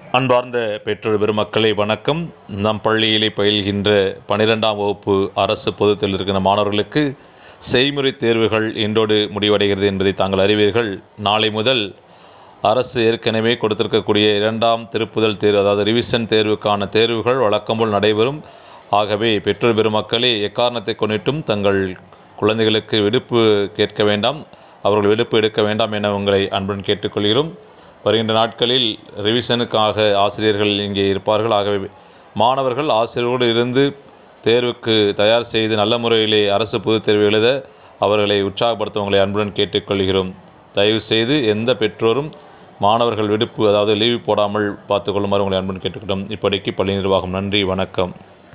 அன்பார்ந்த பெற்றோர் பெருமக்களை வணக்கம் நம் பள்ளியிலே பயில்கின்ற பன்னிரெண்டாம் வகுப்பு அரசு பொதுத்தில் இருக்கிற மாணவர்களுக்கு செய்முறை தேர்வுகள் இன்றோடு முடிவடைகிறது என்பதை தாங்கள் அறிவீர்கள் நாளை முதல் அரசு ஏற்கனவே கொடுத்திருக்கக்கூடிய இரண்டாம் திருப்புதல் தேர்வு அதாவது ரிவிஷன் தேர்வுக்கான தேர்வுகள் வழக்கம்போல் நடைபெறும் ஆகவே பெற்றோர் பெருமக்களே எக்காரணத்தை கொண்டிட்டும் தங்கள் குழந்தைகளுக்கு விடுப்பு கேட்க வேண்டாம் அவர்கள் விடுப்பு எடுக்க வேண்டாம் என உங்களை அன்புடன் கேட்டுக்கொள்கிறோம் வருகின்ற நாட்களில் ரிவிஷனுக்காக ஆசிரியர்கள் இங்கே இருப்பார்கள் ஆகவே மாணவர்கள் ஆசிரியர்களோடு இருந்து தேர்வுக்கு தயார் செய்து நல்ல முறையிலே அரசு பொதுத் தேர்வு எழுத அவர்களை உற்சாகப்படுத்த உங்களை அன்புடன் கேட்டுக்கொள்கிறோம் தயவு செய்து எந்த பெற்றோரும் மாணவர்கள் விடுப்பு அதாவது லீவு போடாமல் பார்த்துக்கொள்ளுமாறு உங்களை அன்புடன் கேட்டுக்கிட்டோம் இப்படிக்கு பள்ளி நிர்வாகம் நன்றி வணக்கம்